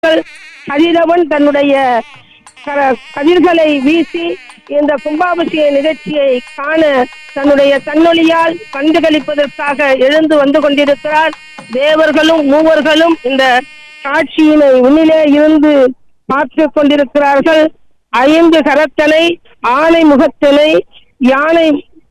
கதிரவன் தன்னுடைய க- கதிர்களை வீசி இந்த கும்பாபிஷேக நிகழ்ச்சியை காண தன்னுடைய தன்னொழியால் கண்டுகளிப்பதற்காக எழுந்து வந்து கொண்டிருக்கிறார் தேவர்களும் மூவர்களும் இந்த காட்சியினை உன்னிலே இருந்து பார்த்து கொண்டிருக்கிறார்கள் ஐந்து கரத்தனை ஆனை முகத்தனை யானை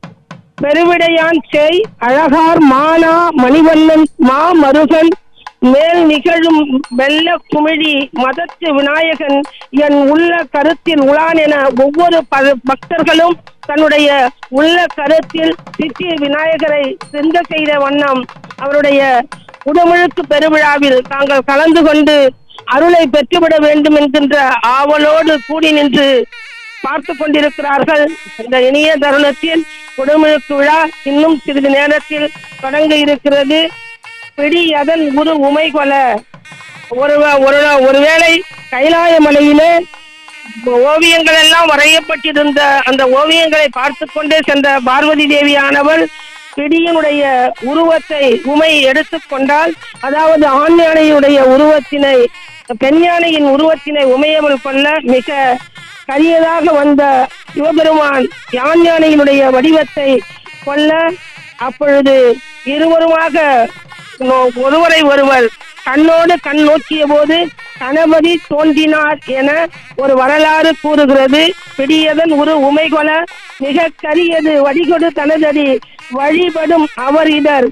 பெருவிடையான் செய் அழகார் மானா மணிவண்ணன் மா மருகன் மேல் நிகழும் வெள்ள குமிழி மதத்து விநாயகன் என் உள்ள கருத்தில் உளான் என ஒவ்வொரு ப- பக்தர்களும் தன்னுடைய உள்ள கருத்தில் சித்தி விநாயகரை சிந்த செய்த வண்ணம் அவருடைய உடமுழுக்கு பெருவிழாவில் தாங்கள் கலந்து கொண்டு அருளை பெற்றுவிட வேண்டும் என்கின்ற ஆவலோடு கூடி நின்று பார்த்து கொண்டிருக்கிறார்கள் இந்த இனிய தருணத்தில் குடமுழுக்கு விழா இன்னும் சிறிது நேரத்தில் தொடங்க இருக்கிறது பிடி அதன் குரு உமை கொல ஒரு ஒரு ஒருவேளை கைலாய மலையிலே ஓவியங்கள் எல்லாம் வரையப்பட்டிருந்த அந்த ஓவியங்களை பார்த்து கொண்டே சென்ற பார்வதி தேவியானவள் பிடியினுடைய உருவத்தை உமை எடுத்துக்கொண்டால் அதாவது ஆண் யானையுடைய உருவத்தினை பெண் யானையின் உருவத்தினை உமையவள் கொள்ள மிக கரியதாக வந்த சிவபெருமான் யான் யானையினுடைய வடிவத்தை கொள்ள அப்பொழுது இருவருமாக நோ- ஒருவரை ஒருவர் கண்ணோடு கண் நோக்கிய போது கணபதி தோன்றினார் என ஒரு வரலாறு கூறுகிறது பிடியதன் ஒரு உமைகொல மிக கரியது வடிகொடு தனதடி வழிபடும் அவர் இடர்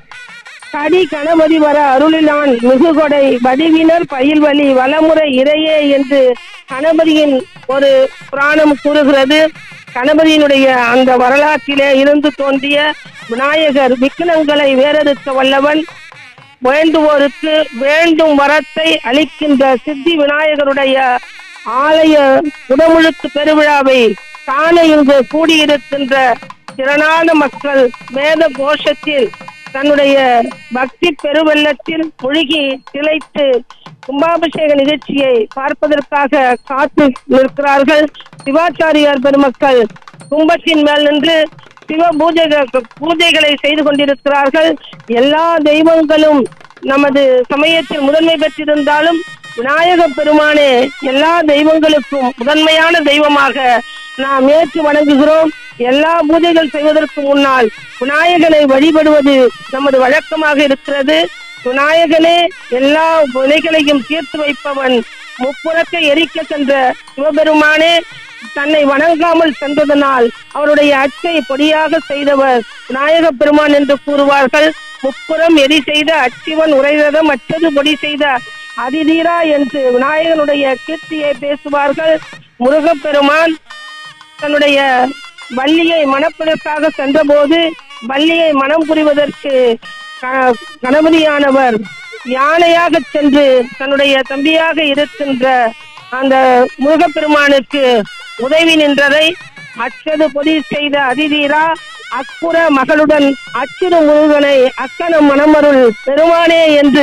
கடி கணபதி வர அருளிலான் மிகுகொடை வடிவினர் பயில்வழி வலமுறை இறையே என்று கணபதியின் ஒரு புராணம் கூறுகிறது கணபதியினுடைய அந்த வரலாற்றிலே இருந்து தோன்றிய விநாயகர் விக்னங்களை வேறறுக்க வல்லவன் வேண்டுவோருக்கு வேண்டும் வரத்தை அளிக்கின்ற சித்தி விநாயகருடைய ஆலய உடமுழுக்கு பெருவிழாவை காண இங்கு கூடியிருக்கின்ற திரளான மக்கள் வேத கோஷத்தில் தன்னுடைய பக்தி பெருவெள்ளத்தில் மூழ்கி திளைத்து கும்பாபிஷேக நிகழ்ச்சியை பார்ப்பதற்காக காத்து நிற்கிறார்கள் சிவாச்சாரியார் பெருமக்கள் கும்பத்தின் மேல் நின்று சிவ பூஜைகள் பூஜைகளை செய்து கொண்டிருக்கிறார்கள் எல்லா தெய்வங்களும் நமது சமயத்தில் முதன்மை பெற்றிருந்தாலும் விநாயக பெருமானே எல்லா தெய்வங்களுக்கும் முதன்மையான தெய்வமாக நாம் ஏற்று வணங்குகிறோம் எல்லா பூஜைகள் செய்வதற்கு முன்னால் விநாயகனை வழிபடுவது நமது வழக்கமாக இருக்கிறது விநாயகனே எல்லா வினைகளையும் தீர்த்து வைப்பவன் முப்புறத்தை எரிக்க சென்ற சிவபெருமானே தன்னை வணங்காமல் சென்றதனால் அவருடைய அச்சை பொடியாக செய்தவர் விநாயக பெருமான் என்று கூறுவார்கள் முப்புறம் எரி செய்த அச்சிவன் உரைரதம் அச்சது பொடி செய்த அதிதீரா என்று விநாயகனுடைய கீர்த்தியை பேசுவார்கள் முருகப்பெருமான் தன்னுடைய வள்ளியை மணப்பதற்காக சென்றபோது வள்ளியை மனம் புரிவதற்கு க- கணபதியானவர் யானையாக சென்று தன்னுடைய தம்பியாக இருக்கின்ற அந்த முருகப்பெருமானுக்கு உதவி நின்றதை அச்சது பொதி செய்த அதிதீரா அக்குற மகளுடன் அச்சிறு முருகனை அக்கன மணமருள் பெருமானே என்று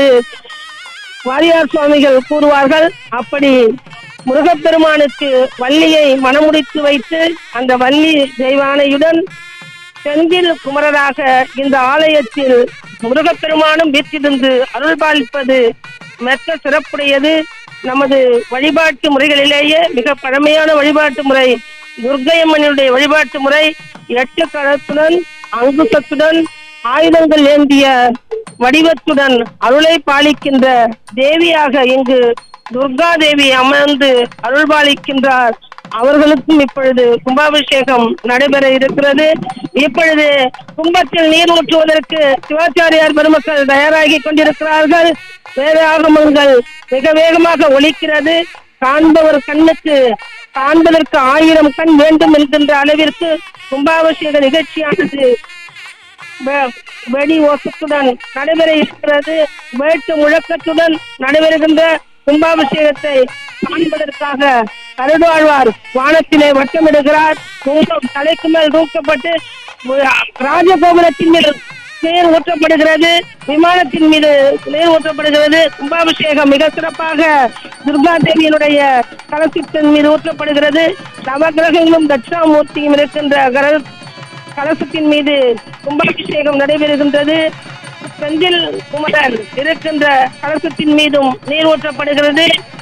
வாரியார் சுவாமிகள் கூறுவார்கள் அப்படி முருகப்பெருமானுக்கு வள்ளியை மணமுடித்து வைத்து அந்த வள்ளி தெய்வானையுடன் செந்தில் குமரராக இந்த ஆலயத்தில் முருகப்பெருமானும் வீற்றிருந்து அருள் பாலிப்பது மெத்த சிறப்புடையது நமது வழிபாட்டு முறைகளிலேயே மிக பழமையான வழிபாட்டு முறை துர்க்கையம்மனுடைய வழிபாட்டு முறை எட்டு கரத்துடன் அங்குசத்துடன் ஆயுதங்கள் ஏந்திய வடிவத்துடன் அருளை பாலிக்கின்ற தேவியாக இங்கு துர்கா தேவி அமர்ந்து அருள் பாலிக்கின்றார் அவர்களுக்கும் இப்பொழுது கும்பாபிஷேகம் நடைபெற இருக்கிறது இப்பொழுது கும்பத்தில் நீர் ஊற்றுவதற்கு சிவாச்சாரியார் பெருமக்கள் தயாராகி கொண்டிருக்கிறார்கள் வேதாகமங்கள் மிக வேகமாக ஒலிக்கிறது காண்பவர் கண்ணுக்கு காண்பதற்கு ஆயிரம் கண் வேண்டும் என்கின்ற அளவிற்கு கும்பாபிஷேக நிகழ்ச்சியானது வெ- வெடி ஓசத்துடன் நடைபெற இருக்கிறது வேட்டு முழக்கத்துடன் நடைபெறுகின்ற கும்பாபிஷேகத்தை காண்பதற்காக கருடாழ்வார் வானத்திலே வட்டமிடுகிறார் கும்பம் தலைக்கு மேல் தூக்கப்பட்டு உ- ராஜகோபுரத்தின் மீது நீர் ஊற்றப்படுகிறது விமானத்தின் மீது நீர் ஊற்றப்படுகிறது கும்பாபிஷேகம் மிக சிறப்பாக துர்கா தேவியினுடைய கலசத்தின் மீது ஊற்றப்படுகிறது நவகிரகங்களும் தட்சிணாமூர்த்தியும் இருக்கின்ற கர கலசத்தின் மீது கும்பாபிஷேகம் நடைபெறுகின்றது செந்தில் குமரன் இருக்கின்ற கலசத்தின் மீதும் நீர் ஊற்றப்படுகிறது